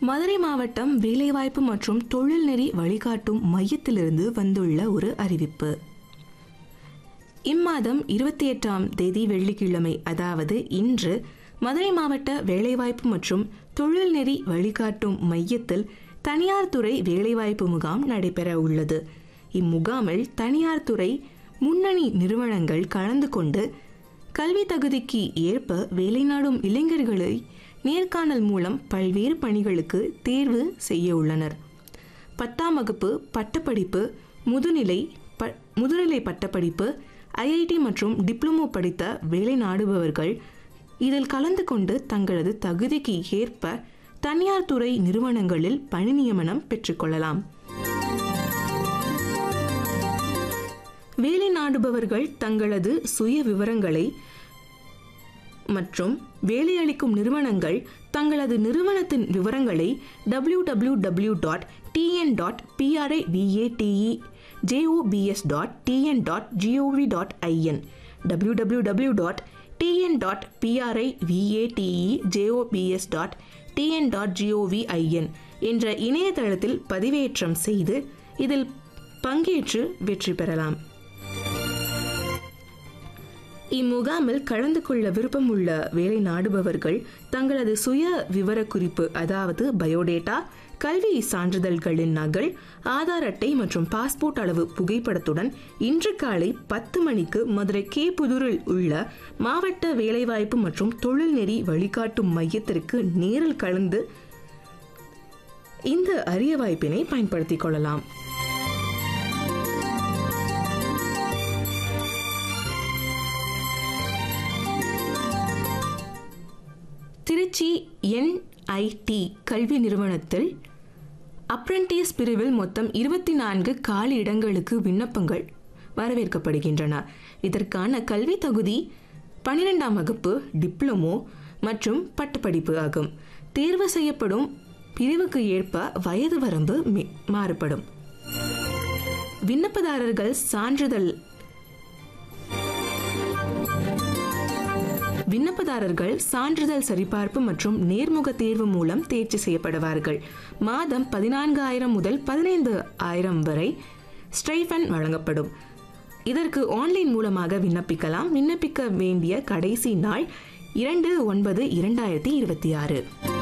மதுரை மாவட்டம் வேலைவாய்ப்பு மற்றும் தொழில்நெறி வழிகாட்டும் மையத்திலிருந்து வந்துள்ள ஒரு அறிவிப்பு இம்மாதம் இருபத்தி எட்டாம் தேதி வெள்ளிக்கிழமை அதாவது இன்று மதுரை மாவட்ட வேலைவாய்ப்பு மற்றும் தொழில்நெறி வழிகாட்டும் மையத்தில் தனியார் துறை வேலைவாய்ப்பு முகாம் நடைபெற உள்ளது இம்முகாமில் தனியார் துறை முன்னணி நிறுவனங்கள் கலந்து கொண்டு கல்வி தகுதிக்கு ஏற்ப வேலைநாடும் இளைஞர்களை நேர்காணல் மூலம் பல்வேறு பணிகளுக்கு தேர்வு செய்ய உள்ளனர் பத்தாம் வகுப்பு பட்டப்படிப்பு முதுநிலை ப முதுநிலை பட்டப்படிப்பு ஐஐடி மற்றும் டிப்ளமோ படித்த வேலை நாடுபவர்கள் இதில் கலந்து கொண்டு தங்களது தகுதிக்கு ஏற்ப தனியார் துறை நிறுவனங்களில் பணி நியமனம் பெற்றுக்கொள்ளலாம் வேலை நாடுபவர்கள் தங்களது சுய விவரங்களை மற்றும் வேலையளிக்கும் நிறுவனங்கள் தங்களது நிறுவனத்தின் விவரங்களை W W W dot TN dot PRI VATE JOBS dot TN dot GOV dot IN W W W dot TN dot PRI VATE JOBS dot TN dot GOV IN என்ற இணையதளத்தில் பதிவேற்றம் செய்து இதில் பங்கேற்று வெற்றி பெறலாம் இம்முகாமில் கலந்து கொள்ள விருப்பமுள்ள வேலை நாடுபவர்கள் தங்களது சுய விவரக்குறிப்பு அதாவது பயோடேட்டா கல்வி சான்றிதழ்களின் நகல் ஆதார் அட்டை மற்றும் பாஸ்போர்ட் அளவு புகைப்படத்துடன் இன்று காலை பத்து மணிக்கு மதுரை கே புதூரில் உள்ள மாவட்ட வேலைவாய்ப்பு மற்றும் தொழில்நெறி வழிகாட்டும் மையத்திற்கு நேரில் கலந்து இந்த அரிய வாய்ப்பினை பயன்படுத்திக் கொள்ளலாம் திருச்சி என்ஐடி கல்வி நிறுவனத்தில் அப்ரண்டிஸ் பிரிவில் மொத்தம் இருபத்தி நான்கு காலி இடங்களுக்கு விண்ணப்பங்கள் வரவேற்கப்படுகின்றன இதற்கான கல்வி தகுதி பன்னிரெண்டாம் வகுப்பு டிப்ளமோ மற்றும் பட்டப்படிப்பு ஆகும் தேர்வு செய்யப்படும் பிரிவுக்கு ஏற்ப வயது வரம்பு மி- மாறுபடும் விண்ணப்பதாரர்கள் சான்றிதழ் விண்ணப்பதாரர்கள் சான்றிதழ் சரிபார்ப்பு மற்றும் நேர்முக தேர்வு மூலம் தேர்ச்சி செய்யப்படுவார்கள் மாதம் பதினான்காயிரம் முதல் பதினைந்து ஆயிரம் வரை ஸ்ட்ரைஃபன் வழங்கப்படும் இதற்கு ஆன்லைன் மூலமாக விண்ணப்பிக்கலாம் விண்ணப்பிக்க வேண்டிய கடைசி நாள் இரண்டு ஒன்பது இரண்டாயிரத்தி இருபத்தி ஆறு